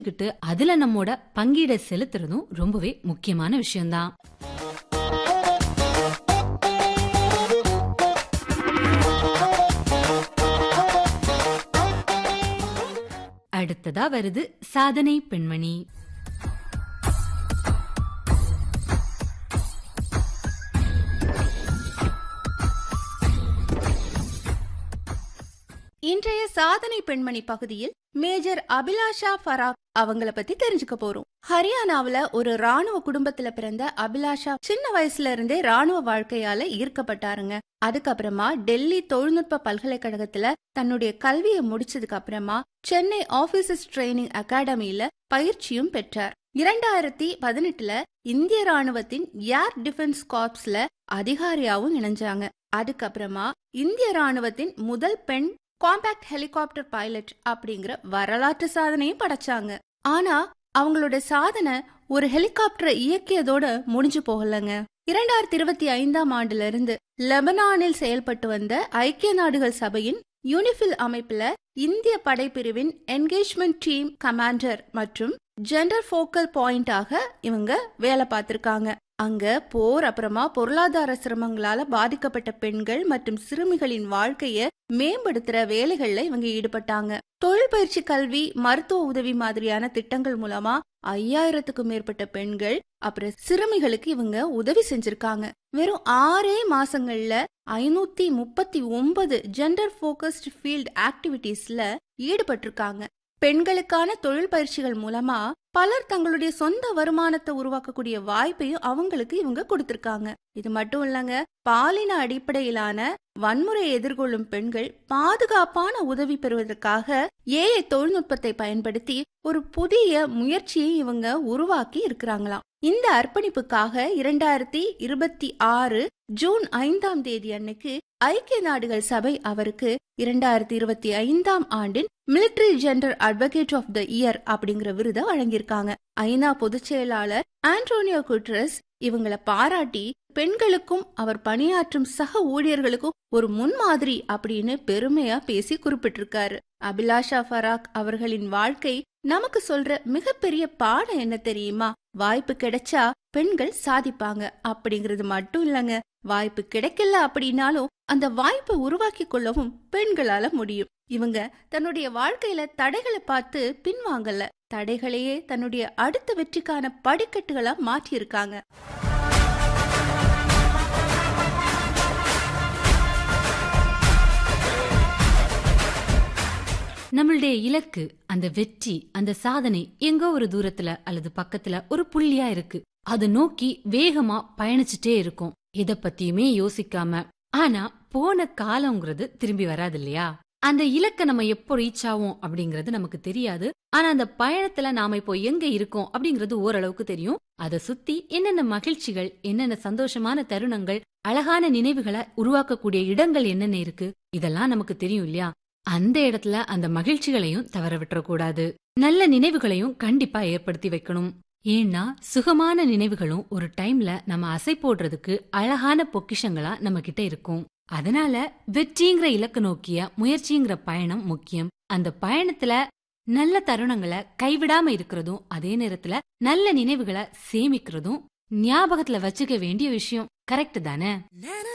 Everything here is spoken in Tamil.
கிட்டு அதுல நம்மோட பங்கீட செலுத்துறதும் ரொம்பவே முக்கியமான விஷயம்தான் அடுத்ததா வருது சாதனை பெண்மணி இன்றைய சாதனை பெண்மணி பகுதியில் மேஜர் அபிலாஷா ஃபராக் அவங்கள பத்தி தெரிஞ்சுக்க போறோம் ஹரியானாவுல ஒரு ராணுவ குடும்பத்துல பிறந்த அபிலாஷா சின்ன வயசுல இருந்தே ராணுவ வாழ்க்கையால ஈர்க்கப்பட்டாருங்க அதுக்கப்புறமா டெல்லி தொழில்நுட்ப பல்கலைக்கழகத்துல தன்னுடைய கல்வியை முடிச்சதுக்கு அப்புறமா சென்னை ஆபீசர்ஸ் ட்ரைனிங் அகாடமியில பயிற்சியும் பெற்றார் இரண்டாயிரத்தி பதினெட்டுல இந்திய ராணுவத்தின் ஏர் டிஃபென்ஸ் கார்ப்ஸ்ல அதிகாரியாவும் இணைஞ்சாங்க அதுக்கப்புறமா இந்திய ராணுவத்தின் முதல் பெண் காம்பேக்ட் ஹெலிகாப்டர் பைலட் அப்படிங்கிற வரலாற்று சாதனையும் படைச்சாங்க ஆனா அவங்களோட சாதனை ஒரு ஹெலிகாப்டரை இயக்கியதோட முடிஞ்சு போகலங்க இரண்டாயிரத்தி இருபத்தி ஐந்தாம் ஆண்டுல இருந்து லெபனானில் செயல்பட்டு வந்த ஐக்கிய நாடுகள் சபையின் யூனிஃபில் அமைப்புல இந்திய படைப்பிரிவின் என்கேஜ்மெண்ட் டீம் கமாண்டர் மற்றும் ஜெண்டர் ஃபோக்கல் பாயிண்டாக இவங்க வேலை பார்த்திருக்காங்க அங்க போர் அப்புறமா பொருளாதார சிரமங்களால பாதிக்கப்பட்ட பெண்கள் மற்றும் சிறுமிகளின் வாழ்க்கைய மேம்படுத்துற வேலைகள்ல இவங்க ஈடுபட்டாங்க தொழில் பயிற்சி கல்வி மருத்துவ உதவி மாதிரியான திட்டங்கள் மூலமா ஐயாயிரத்துக்கும் மேற்பட்ட பெண்கள் அப்புறம் சிறுமிகளுக்கு இவங்க உதவி செஞ்சிருக்காங்க வெறும் ஆறே மாசங்கள்ல ஐநூத்தி முப்பத்தி ஒன்பது ஜெண்டர் போக்கஸ்ட் ஃபீல்ட் ஆக்டிவிட்டீஸ்ல ஈடுபட்டிருக்காங்க பெண்களுக்கான தொழில் பயிற்சிகள் மூலமா பலர் தங்களுடைய சொந்த வருமானத்தை உருவாக்கக்கூடிய வாய்ப்பையும் அவங்களுக்கு இவங்க கொடுத்திருக்காங்க இது மட்டும் இல்லங்க பாலின அடிப்படையிலான வன்முறை எதிர்கொள்ளும் பெண்கள் பாதுகாப்பான உதவி பெறுவதற்காக ஏஐ தொழில்நுட்பத்தை பயன்படுத்தி ஒரு புதிய முயற்சியை இவங்க உருவாக்கி இருக்கிறாங்களாம் இந்த அர்ப்பணிப்புக்காக இரண்டாயிரத்தி இருபத்தி ஆறு ஜூன் ஐந்தாம் தேதி அன்னைக்கு ஐக்கிய நாடுகள் சபை அவருக்கு இரண்டாயிரத்தி இருபத்தி ஐந்தாம் ஆண்டின் military gender advocate of the year அப்படிங்கிற விருதை வழங்கியிருக்காங்க ஐநா பொதுச் செயலாளர் ஆண்டோனியோ குட்ரஸ் இவங்கள பாராட்டி பெண்களுக்கும் அவர் பணியாற்றும் சக ஊழியர்களுக்கும் ஒரு முன்மாதிரி அப்படின்னு பெருமையா பேசி குறிப்பிட்டிருக்காரு அபிலாஷா ஃபராக் அவர்களின் வாழ்க்கை நமக்கு சொல்ற மிகப்பெரிய பாடம் என்ன தெரியுமா வாய்ப்பு கிடைச்சா பெண்கள் சாதிப்பாங்க அப்படிங்கறது மட்டும் இல்லங்க வாய்ப்பு கிடைக்கல அப்படின்னாலும் அந்த வாய்ப்பை உருவாக்கி கொள்ளவும் பெண்களால முடியும் இவங்க தன்னுடைய வாழ்க்கையில தடைகளை பார்த்து பின்வாங்கல தடைகளையே தன்னுடைய அடுத்த வெற்றிக்கான படிக்கட்டுகளா மாற்றியிருக்காங்க நம்மளுடைய இலக்கு அந்த வெற்றி அந்த சாதனை எங்கோ ஒரு தூரத்துல அல்லது பக்கத்துல ஒரு புள்ளியா இருக்கு அதை நோக்கி வேகமா பயணிச்சுட்டே இருக்கும் இத பத்தியுமே யோசிக்காம ஆனா போன காலம்ங்கிறது திரும்பி வராது இல்லையா அந்த இலக்க நம்ம எப்போ ரீச் ஆவோம் அப்படிங்கறது நமக்கு தெரியாது ஆனா அந்த பயணத்துல நாம இப்போ எங்க இருக்கோம் அப்படிங்கறது ஓரளவுக்கு தெரியும் அதை சுத்தி என்னென்ன மகிழ்ச்சிகள் என்னென்ன சந்தோஷமான தருணங்கள் அழகான நினைவுகளை உருவாக்கக்கூடிய இடங்கள் என்னென்ன இருக்கு இதெல்லாம் நமக்கு தெரியும் இல்லையா அந்த இடத்துல அந்த மகிழ்ச்சிகளையும் தவற விட்டுறக்கூடாது நல்ல நினைவுகளையும் கண்டிப்பா ஏற்படுத்தி வைக்கணும் ஏன்னா சுகமான நினைவுகளும் ஒரு டைம்ல நம்ம அசை போடுறதுக்கு அழகான பொக்கிஷங்களா நம்ம கிட்ட இருக்கும் அதனால வெற்றிங்கிற இலக்கு நோக்கிய முயற்சிங்கிற பயணம் முக்கியம் அந்த பயணத்துல நல்ல தருணங்களை கைவிடாம இருக்கிறதும் அதே நேரத்துல நல்ல நினைவுகளை சேமிக்கிறதும் ஞாபகத்துல வச்சுக்க வேண்டிய விஷயம் கரெக்ட் தானே